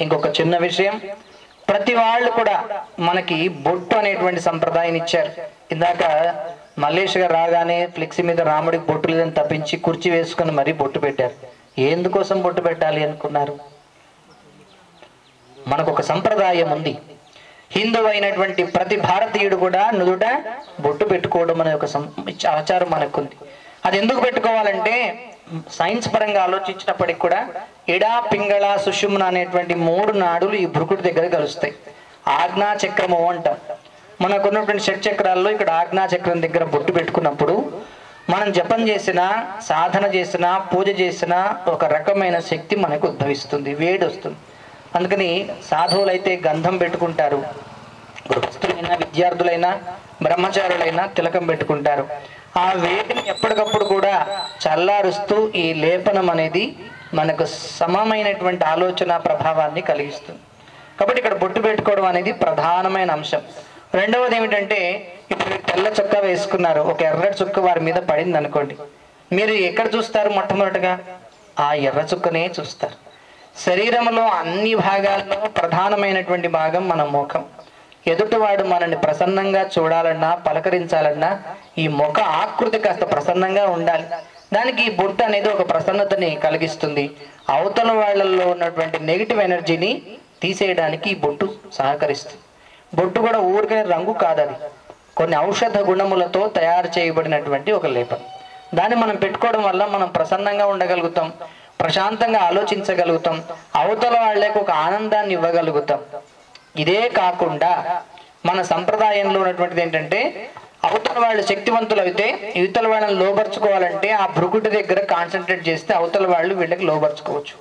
ఇంకొక చిన్న విషయం ప్రతి వాళ్ళు కూడా మనకి బొట్టు అనేటువంటి సంప్రదాయం ఇచ్చారు ఇందాక మల్లేష్ గారు రాగానే ఫ్లెక్సీ మీద రాముడికి బొట్టు లేదని తప్పించి కుర్చీ వేసుకొని మరీ బొట్టు పెట్టారు ఎందుకోసం బొట్టు పెట్టాలి అనుకున్నారు మనకు ఒక సంప్రదాయం ఉంది హిందువు అయినటువంటి ప్రతి భారతీయుడు కూడా నుదుట బొట్టు పెట్టుకోవడం అనే ఒక సం- ఆచారం మనకుంది అది ఎందుకు పెట్టుకోవాలంటే సైన్స్ పరంగా ఆలోచించినప్పటికి కూడా ఇడా పింగళ సుషుమ్న అనేటువంటి మూడు నాడులు ఈ భృకుడి దగ్గర కలుస్తాయి ఆజ్ఞా చక్రము అంటాం మనకున్నటువంటి షట్ చక్రాల్లో ఇక్కడ ఆజ్ఞా చక్రం దగ్గర బొట్టు పెట్టుకున్నప్పుడు మనం జపం చేసినా సాధన చేసినా పూజ చేసినా ఒక రకమైన శక్తి మనకు ఉద్భవిస్తుంది వేడి వస్తుంది అందుకని సాధువులైతే గంధం పెట్టుకుంటారు గృహస్థులైనా విద్యార్థులైనా బ్రహ్మచారులైనా తిలకం పెట్టుకుంటారు ఆ వేడిని ఎప్పటికప్పుడు కూడా చల్లారుస్తూ ఈ లేపనం అనేది మనకు సమమైనటువంటి ఆలోచన ప్రభావాన్ని కలిగిస్తుంది కాబట్టి ఇక్కడ బొట్టు పెట్టుకోవడం అనేది ప్రధానమైన అంశం రెండవది ఏమిటంటే ఇప్పుడు మీరు తెల్ల చొక్కా వేసుకున్నారు ఒక ఎర్ర చుక్క వారి మీద పడింది అనుకోండి మీరు ఎక్కడ చూస్తారు మొట్టమొదటిగా ఆ ఎర్ర చుక్కనే చూస్తారు శరీరంలో అన్ని భాగాల్లో ప్రధానమైనటువంటి భాగం మన ముఖం ఎదుటివాడు మనల్ని ప్రసన్నంగా చూడాలన్నా పలకరించాలన్నా ఈ ముఖ ఆకృతి కాస్త ప్రసన్నంగా ఉండాలి దానికి ఈ బొట్టు అనేది ఒక ప్రసన్నతని కలిగిస్తుంది అవతల వాళ్ళల్లో ఉన్నటువంటి నెగిటివ్ ఎనర్జీని తీసేయడానికి ఈ బొట్టు సహకరిస్తుంది బొట్టు కూడా ఊరికనే రంగు కాదది కొన్ని ఔషధ గుణములతో తయారు చేయబడినటువంటి ఒక లేపనం దాన్ని మనం పెట్టుకోవడం వల్ల మనం ప్రసన్నంగా ఉండగలుగుతాం ప్రశాంతంగా ఆలోచించగలుగుతాం అవతల వాళ్ళకి ఒక ఆనందాన్ని ఇవ్వగలుగుతాం ఇదే కాకుండా మన సంప్రదాయంలో ఉన్నటువంటిది ఏంటంటే అవతల వాళ్ళు శక్తివంతులు అయితే ఇవతల వాళ్ళని లోపరుచుకోవాలంటే ఆ భృగుడి దగ్గర కాన్సన్ట్రేట్ చేస్తే అవతల వాళ్ళు వీళ్ళకి లోపరుచుకోవచ్చు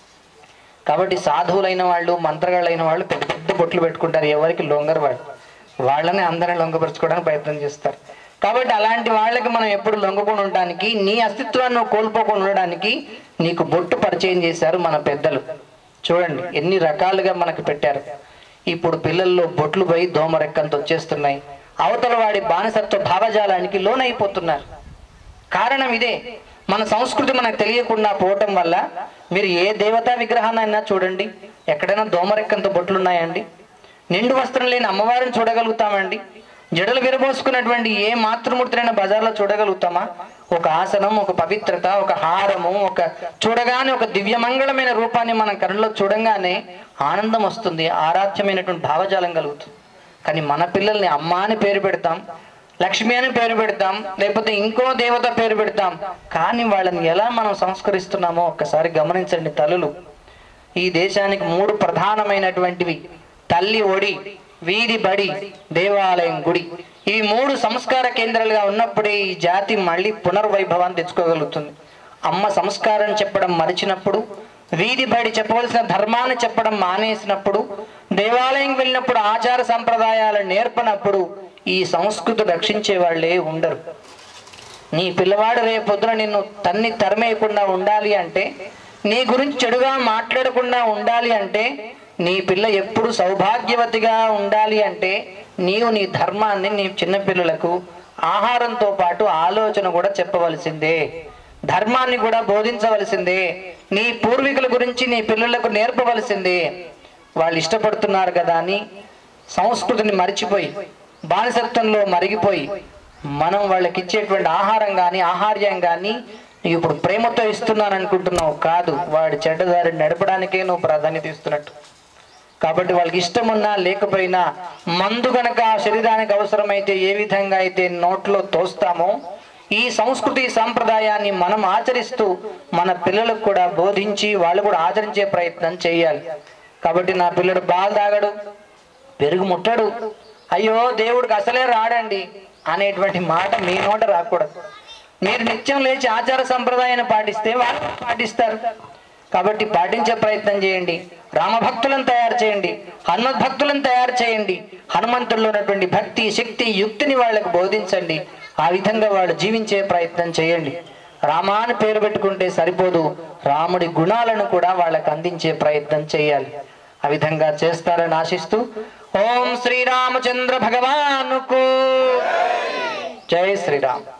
కాబట్టి సాధువులైన వాళ్ళు మంత్రగాళ్ళైన వాళ్ళు పెద్ద పెద్ద బొట్లు పెట్టుకుంటారు ఎవరికి లొంగరు వాళ్ళు వాళ్ళని అందరిని లొంగపరుచుకోవడానికి ప్రయత్నం చేస్తారు కాబట్టి అలాంటి వాళ్ళకి మనం ఎప్పుడు లొంగకుండా ఉండడానికి నీ అస్తిత్వాన్ని నువ్వు కోల్పోకుండా ఉండడానికి నీకు బొట్టు పరిచయం చేశారు మన పెద్దలు చూడండి ఎన్ని రకాలుగా మనకు పెట్టారు ఇప్పుడు పిల్లల్లో బొట్లు పోయి దోమరెక్కంత వచ్చేస్తున్నాయి అవతల వాడి బానిసత్వ భావజాలానికి లోనైపోతున్నారు కారణం ఇదే మన సంస్కృతి మనకు తెలియకుండా పోవటం వల్ల మీరు ఏ దేవతా విగ్రహాన్నైనా చూడండి ఎక్కడైనా దోమరెక్కంత బొట్లు ఉన్నాయండి నిండు వస్త్రం లేని అమ్మవారిని చూడగలుగుతామండి జడలు విరబోసుకున్నటువంటి ఏ మాతృమూర్తినైనా బజార్లో చూడగలుగుతామా ఒక ఆసనం ఒక పవిత్రత ఒక హారము ఒక చూడగానే ఒక దివ్యమంగళమైన రూపాన్ని మనం కళ్ళలో చూడంగానే ఆనందం వస్తుంది ఆరాధ్యమైనటువంటి భావజాలం కలుగుతుంది కానీ మన పిల్లల్ని అమ్మ అని పేరు పెడతాం లక్ష్మి అని పేరు పెడతాం లేకపోతే ఇంకో దేవత పేరు పెడతాం కానీ వాళ్ళని ఎలా మనం సంస్కరిస్తున్నామో ఒక్కసారి గమనించండి తల్లులు ఈ దేశానికి మూడు ప్రధానమైనటువంటివి తల్లి ఒడి వీధి బడి దేవాలయం గుడి ఈ మూడు సంస్కార కేంద్రాలుగా ఉన్నప్పుడే ఈ జాతి మళ్ళీ పునర్వైభవాన్ని తెచ్చుకోగలుగుతుంది అమ్మ సంస్కారం చెప్పడం మరిచినప్పుడు వీధి బడి చెప్పవలసిన ధర్మాన్ని చెప్పడం మానేసినప్పుడు దేవాలయం వెళ్ళినప్పుడు ఆచార సంప్రదాయాలను నేర్పనప్పుడు ఈ సంస్కృతి రక్షించే వాళ్ళే ఉండరు నీ పిల్లవాడు రేపొద్దున నిన్ను తన్ని తరిమేయకుండా ఉండాలి అంటే నీ గురించి చెడుగా మాట్లాడకుండా ఉండాలి అంటే నీ పిల్ల ఎప్పుడు సౌభాగ్యవతిగా ఉండాలి అంటే నీవు నీ ధర్మాన్ని నీ చిన్నపిల్లలకు ఆహారంతో పాటు ఆలోచన కూడా చెప్పవలసిందే ధర్మాన్ని కూడా బోధించవలసిందే నీ పూర్వీకుల గురించి నీ పిల్లలకు నేర్పవలసిందే వాళ్ళు ఇష్టపడుతున్నారు కదా అని సంస్కృతిని మరిచిపోయి బానిసత్వంలో మరిగిపోయి మనం వాళ్ళకి ఇచ్చేటువంటి ఆహారం కానీ ఆహార్యం కానీ నీవు ఇప్పుడు ప్రేమతో ఇస్తున్నాను అనుకుంటున్నావు కాదు వాడి చెడ్డదారి నడపడానికే నువ్వు ప్రాధాన్యత ఇస్తున్నట్టు కాబట్టి వాళ్ళకి ఇష్టం ఉన్నా లేకపోయినా మందు గనక ఆ శరీరానికి అవసరమైతే ఏ విధంగా అయితే నోట్లో తోస్తామో ఈ సంస్కృతి సాంప్రదాయాన్ని మనం ఆచరిస్తూ మన పిల్లలకు కూడా బోధించి వాళ్ళు కూడా ఆచరించే ప్రయత్నం చేయాలి కాబట్టి నా పిల్లడు బాల్ తాగడు పెరుగు ముట్టడు అయ్యో దేవుడికి అసలే రాడండి అనేటువంటి మాట మీ నోట రాకూడదు మీరు నిత్యం లేచి ఆచార సంప్రదాయాన్ని పాటిస్తే వాళ్ళు కూడా పాటిస్తారు కాబట్టి పాటించే ప్రయత్నం చేయండి రామభక్తులను తయారు చేయండి హనుమత్ భక్తులను తయారు చేయండి హనుమంతుల్లో ఉన్నటువంటి భక్తి శక్తి యుక్తిని వాళ్ళకు బోధించండి ఆ విధంగా వాళ్ళు జీవించే ప్రయత్నం చేయండి రామా అని పేరు పెట్టుకుంటే సరిపోదు రాముడి గుణాలను కూడా వాళ్ళకు అందించే ప్రయత్నం చేయాలి ఆ విధంగా చేస్తారని ఆశిస్తూ ఓం శ్రీరామచంద్ర భగవానుకు జై శ్రీరామ్